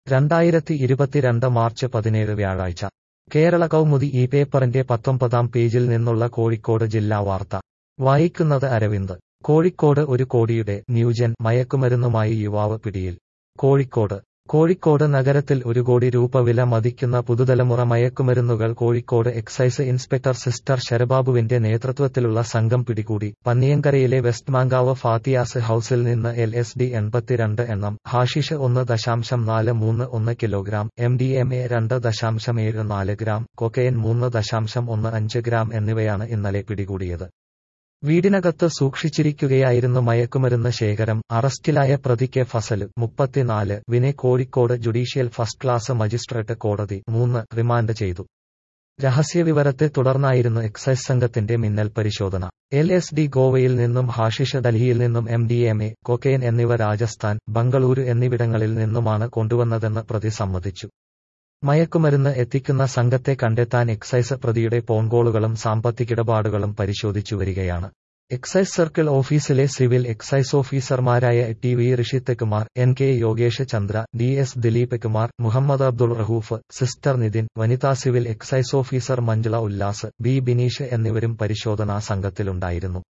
രണ്ടായിരത്തി ഇരുപത്തിരണ്ട് മാർച്ച് പതിനേഴ് വ്യാഴാഴ്ച കേരള കൗമുദി ഈ പേപ്പറിന്റെ പത്തൊമ്പതാം പേജിൽ നിന്നുള്ള കോഴിക്കോട് ജില്ലാ വാർത്ത വായിക്കുന്നത് അരവിന്ദ് കോഴിക്കോട് ഒരു കോടിയുടെ ന്യൂജൻ മയക്കുമരുന്നുമായി യുവാവ് പിടിയിൽ കോഴിക്കോട് കോഴിക്കോട് നഗരത്തിൽ ഒരു കോടി രൂപ വില മതിക്കുന്ന പുതുതലമുറ മയക്കുമരുന്നുകൾ കോഴിക്കോട് എക്സൈസ് ഇൻസ്പെക്ടർ സിസ്റ്റർ ശരബാബുവിന്റെ നേതൃത്വത്തിലുള്ള സംഘം പിടികൂടി പന്നിയങ്കരയിലെ വെസ്റ്റ് മാങ്കാവ് ഫാത്തിയാസ് ഹൌസിൽ നിന്ന് എൽ എസ് ഡി എൺപത്തിരണ്ട് എണ്ണം ഹാഷിഷ് ഒന്ന് ദശാംശം നാല് മൂന്ന് ഒന്ന് kilogram M D M A രണ്ട് ദശാംശം ഏഴ് നാല് ഗ്രാം കൊക്കൈൻ മൂന്ന് ദശാംശം ഒന്ന് അഞ്ച് ഗ്രാം എന്നിവയാണ് ഇന്നലെ പിടികൂടിയത് വീടിനകത്ത് സൂക്ഷിച്ചിരിക്കുകയായിരുന്നു മയക്കുമരുന്ന് ശേഖരം അറസ്റ്റിലായ പ്രതിക്ക് ഫസല് മുപ്പത്തിനാല് വിനെ Kozhikode judicial first class magistrate കോടതി മൂന്ന് റിമാൻഡ് ചെയ്തു രഹസ്യവിവരത്തെ തുടർന്നായിരുന്നു എക്സൈസ് സംഘത്തിന്റെ മിന്നൽ പരിശോധന എൽ എസ് ഡി ഗോവയിൽ നിന്നും ഹാഷിഷ് ഡൽഹിയിൽ നിന്നും M D M A cocaine എന്നിവ രാജസ്ഥാൻ ബംഗളൂരു എന്നിവിടങ്ങളിൽ നിന്നുമാണ് കൊണ്ടുവന്നതെന്ന് പ്രതി സമ്മതിച്ചു മയക്കുമരുന്ന് എത്തിക്കുന്ന സംഘത്തെ കണ്ടെത്താൻ എക്സൈസ് പ്രതിയുടെ ഫോൺകോളുകളും സാമ്പത്തികിടപാടുകളും പരിശോധിച്ചു വരികയാണ് എക്സൈസ് സർക്കിൾ ഓഫീസിലെ സിവിൽ എക്സൈസ് ഓഫീസർമാരായ T V Rishith Kumar N K Yogesh Chandra D S Dileep Kumar Muhammad Abdul Rahoof sister Nithin വനിതാ civil excise officer Manjula Ullas B Bineesh എന്നിവരും പരിശോധനാ സംഘത്തിലുണ്ടായിരുന്നു